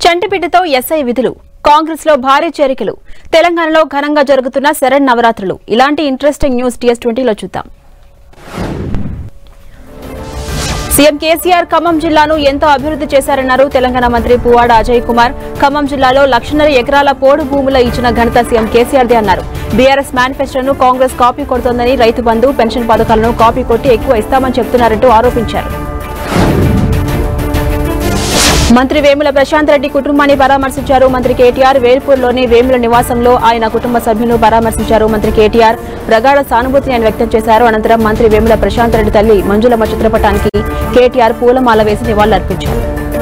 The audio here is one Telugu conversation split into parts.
చంటిబిడ్డతో ఎస్ఐ విధులు కాంగ్రెస్ లో భారీ చేరికలు తెలంగాణలో ఘనంగా జరుగుతున్న శరణ్ నవరాత్రులు ఇలాంటి ఇంట్రెస్టింగ్ న్యూస్ టీఎస్ ట్వంటీలో చూద్దాం సీఎం కేసీఆర్ ఖమ్మం జిల్లాను ఎంతో అభివృద్ధి చేశారన్నారు తెలంగాణ మంత్రి పువ్వాడ అజయ్ కుమార్ ఖమ్మం జిల్లాలో లక్షన్నర ఎకరాల పోడు భూముల ఇచ్చిన ఘనత సీఎం కేసీఆర్దే అన్నారు బీఆర్ఎస్ మేనిఫెస్టోను కాంగ్రెస్ కాపీ కొడుతోందని రైతు బంధు పెన్షన్ పథకాలను కాపీ కొట్టి ఎక్కువ ఇస్తామని చెప్తున్నారంటూ ఆరోపించారు మంత్రి వేముల ప్రశాంత్ రెడ్డి కుటుంబాన్ని పరామర్శించారు మంత్రి కేటీఆర్ వేల్పూర్లోని వేముల నివాసంలో ఆయన కుటుంబ సభ్యులను పరామర్శించారు మంత్రి కేటీఆర్ ప్రగాఢ సానుభూతిని ఆయన వ్యక్తం చేశారు అనంతరం మంత్రి వేముల ప్రశాంత్ రెడ్డి తల్లి మంజులమ్మ చిత్రపటానికి కేటీఆర్ పూలమాల వేసి నివాళులర్పించారు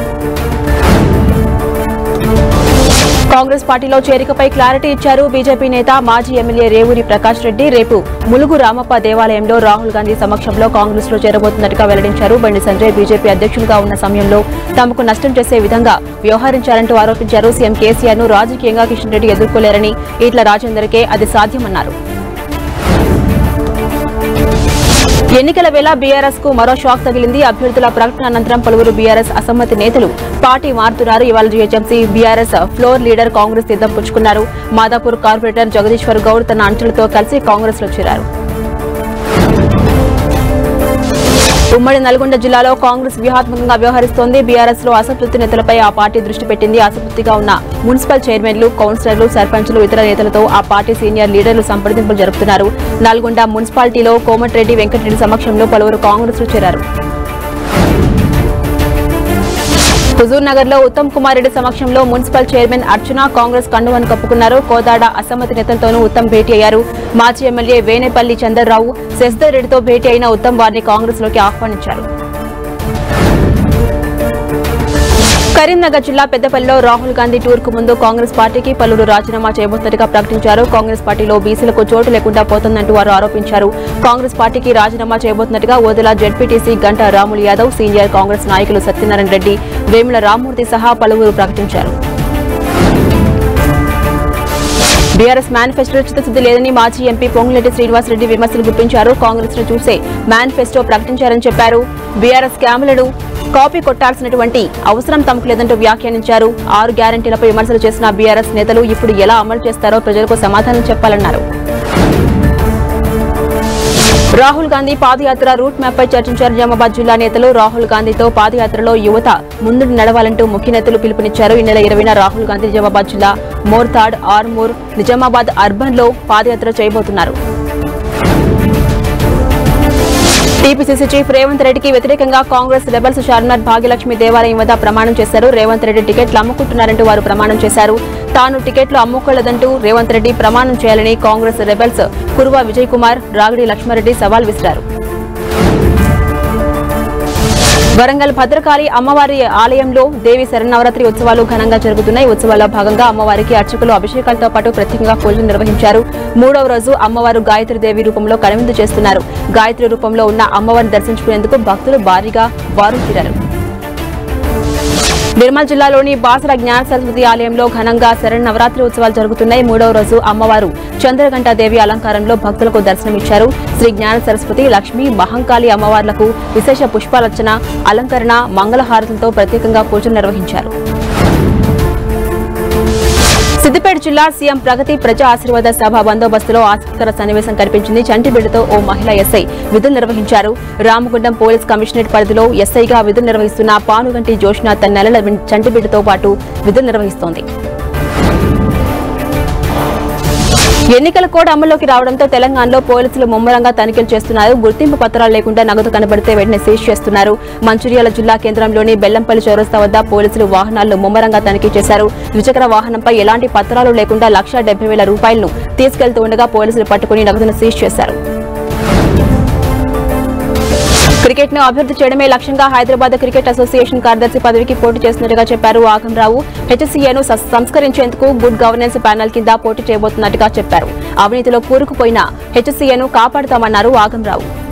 కాంగ్రెస్ పార్టీలో చేరికపై క్లారిటీ ఇచ్చారు బీజేపీ నేత మాజీ ఎమ్మెల్యే రేవూరి ప్రకాష్ రెడ్డి రేపు ములుగు రామప్ప దేవాలయంలో రాహుల్ గాంధీ సమక్షంలో కాంగ్రెస్ లో చేరబోతున్నట్టుగా వెల్లడించారు బండి సంజయ్ బీజేపీ అధ్యక్షులుగా ఉన్న సమయంలో తమకు నష్టం చేసే విధంగా వ్యవహరించారంటూ ఆరోపించారు సీఎం కేసీఆర్ ను రాజకీయంగా కిషన్ రెడ్డి ఎదుర్కోలేరని ఈట్ల రాజేందర్కే అది సాధ్యమన్నారు ఎన్నికల వేళ బీఆర్ఎస్ కు మరో షాక్ తగిలింది అభ్యర్థుల ప్రకటన అనంతరం పలువురు బీఆర్ఎస్ అసమ్మతి నేతలు పార్టీ మారుతున్నారు ఇవాళ GHMC BRS floor leader Congress తీర్థం పుచ్చుకున్నారు మాదాపూర్ కార్పొరేటర్ జగదీశ్వర్ గౌడ్ తన అంచెలతో కలిసి కాంగ్రెస్ లో చేరారు ఉమ్మడి నల్గొండ జిల్లాలో కాంగ్రెస్ వ్యూహాత్మకంగా వ్యవహరిస్తోంది బీఆర్ఎస్ లో అసంతృప్తి నేతలపై ఆ పార్టీ దృష్టి పెట్టింది అసంతృప్తిగా ఉన్న మున్సిపల్ చైర్మన్లు కౌన్సిలర్లు సర్పంచ్లు ఇతర నేతలతో ఆ పార్టీ సీనియర్ లీడర్లు సంప్రదింపులు జరుపుతున్నారు నల్గొండ మున్సిపాలిటీలో కోమటిరెడ్డి వెంకటరెడ్డి సమక్షంలో పలువురు కాంగ్రెస్ లో చేరారు హుజూర్ నగర్ లో ఉత్తమ్ కుమార్ రెడ్డి సమక్షంలో మున్సిపల్ చైర్మన్ అర్చన కాంగ్రెస్ కండువాను కప్పుకున్నారు కోదాడ అసమ్మతి నేతలతోనూ ఉత్తమ్ భేటీ అయ్యారు మాజీ ఎమ్మెల్యే వేనేపల్లి చందర్రావు శశిధర్ రెడ్డితో భేటీ అయిన ఉత్తమ్ వారిని కాంగ్రెస్ లోకి ఆహ్వానించారు కరీంనగర్ జిల్లా పెద్దపల్లిలో రాహుల్ గాంధీ టూర్ కు ముందు కాంగ్రెస్ పార్టీకి పలువురు రాజీనామా చేయబోతున్నట్టుగా ప్రకటించారు కాంగ్రెస్ పార్టీలో బీసీలకు చోటు లేకుండా పోతుందంటూ వారు ఆరోపించారు కాంగ్రెస్ పార్టీకి రాజీనామా చేయబోతున్నట్టుగా ఓదెల జెడ్పీటీసీ గంటా రాములు యాదవ్ సీనియర్ కాంగ్రెస్ నాయకులు సత్యనారాయణ రెడ్డి వేముల రామ్మూర్తి సహా పలువురు ప్రకటించారు బీఆర్ఎస్ మేనిఫెస్టో చిత్తశుద్ధి లేదని మాజీ ఎంపీ పొంగులేటి శ్రీనివాసరెడ్డి విమర్శలు గుప్పించారు కాంగ్రెస్ ను చూసే మేనిఫెస్టో ప్రకటించారని చెప్పారు బీఆర్ఎస్ క్యాములను కాపీ కొట్టాల్సినటువంటి అవసరం తమకు లేదంటూ వ్యాఖ్యానించారు ఆరు గ్యారంటీలపై విమర్శలు చేసిన బీఆర్ఎస్ నేతలు ఇప్పుడు ఎలా అమలు చేస్తారో ప్రజలకు సమాధానం చెప్పాలన్నారు రాహుల్ గాంధీ పాదయాత్ర రూట్ మ్యాప్ పై చర్చించారు నిజామాబాద్ జిల్లా నేతలు రాహుల్ గాంధీతో పాదయాత్రలో యువత ముందుకు నడవాలంటూ ముఖ్య నేతలు పిలుపునిచ్చారు ఈ నెల ఇరవైన రాహుల్ గాంధీ నిజామాబాద్ జిల్లా మోర్తాడ్ ఆర్మూర్ నిజామాబాద్ అర్బన్ లో పాదయాత్ర చేయబోతున్నారు టీపీసీసీ చీఫ్ రేవంత్ రెడ్డికి వ్యతిరేకంగా కాంగ్రెస్ రెబల్స్ చార్మినార్ భాగ్యలక్ష్మి దేవాలయం వద్ద ప్రమాణం చేశారు రేవంత్ రెడ్డి టికెట్లు అమ్ముకుంటున్నారంటూ వారు ప్రమాణం చేశారు తాను టికెట్లు అమ్ముకోలేదంటూ రేవంత్ రెడ్డి ప్రమాణం చేయాలని కాంగ్రెస్ రెబల్స్ కురువా విజయ్ కుమార్ రాగిడి లక్ష్మారెడ్డి సవాల్ విసిరారు వరంగల్ భద్రకాళి అమ్మవారి ఆలయంలో దేవి శరన్నవరాత్రి ఉత్సవాలు ఘనంగా జరుగుతున్నాయి ఉత్సవాల్లో భాగంగా అమ్మవారికి అర్చకులు అభిషేకాలతో పాటు ప్రత్యేకంగా పూజలు నిర్వహించారు మూడవ రోజు అమ్మవారు గాయత్రి దేవి రూపంలో కనువిందు చేస్తున్నారు గాయత్రి రూపంలో ఉన్న అమ్మవారిని దర్శించుకునేందుకు భక్తులు భారీగా బారు తీరారు నిర్మల్ జిల్లాలోని బాసర జ్ఞాన సరస్వతి ఆలయంలో ఘనంగా శరణ్ నవరాత్రి ఉత్సవాలు జరుగుతున్నాయి మూడవ రోజు అమ్మవారు చంద్రఘంట దేవి అలంకారంలో భక్తులకు దర్శనమిచ్చారు శ్రీ జ్ఞాన సరస్వతి లక్ష్మి మహంకాళి అమ్మవార్లకు విశేష పుష్పాలర్చన అలంకరణ మంగళహారతులతో ప్రత్యేకంగా పూజలు నిర్వహించారు సిద్దిపేట జిల్లా సీఎం ప్రగతి ప్రజా ఆశీర్వాద సభ బందోబస్తులో ఆసక్తికర సన్నివేశం కనిపించింది చంటిబిడ్డతో ఓ మహిళా ఎస్ఐ విధులు నిర్వహించారు రామగుండం పోలీస్ కమిషనరేట్ పరిధిలో ఎస్ఐగా విధులు నిర్వహిస్తున్న పానుగంటి జోష్న తన నెలల చంటిబిడ్డతో పాటు విధులు నిర్వహిస్తోంది ఎన్నికల కోడ్ అమల్లోకి రావడంతో తెలంగాణలో పోలీసులు ముమ్మరంగా తనిఖీలు చేస్తున్నారు గుర్తింపు పత్రాలు లేకుండా నగదు కనబడితే వెంటనే సీజ్ చేస్తున్నారు మంచిర్యాల జిల్లా కేంద్రంలోని బెల్లంపల్లి చౌరస్తా వద్ద పోలీసులు వాహనాలను ముమ్మరంగా తనిఖీ చేశారు ద్విచక్ర వాహనంపై ఎలాంటి పత్రాలు లేకుండా లక్ష డెబ్బై వేల రూపాయలను తీసుకెళ్తూ ఉండగా పోలీసులు పట్టుకుని నగదును సీజ్ చేశారు క్రికెట్ ను అభివృద్ధి చేయడమే లక్ష్యంగా హైదరాబాద్ క్రికెట్ అసోసియేషన్ కార్యదర్శి పదవికి పోటీ చేస్తున్నట్టుగా చెప్పారు ఆగంరావు హెచ్సీఏను సంస్కరించేందుకు గుడ్ గవర్నెన్స్ ప్యానెల్ కింద పోటీ చేయబోతున్నట్టుగా చెప్పారు అవినీతిలో కూరుకుపోయిన హెచ్సీఏను కాపాడుతామన్నారు ఆగంరావు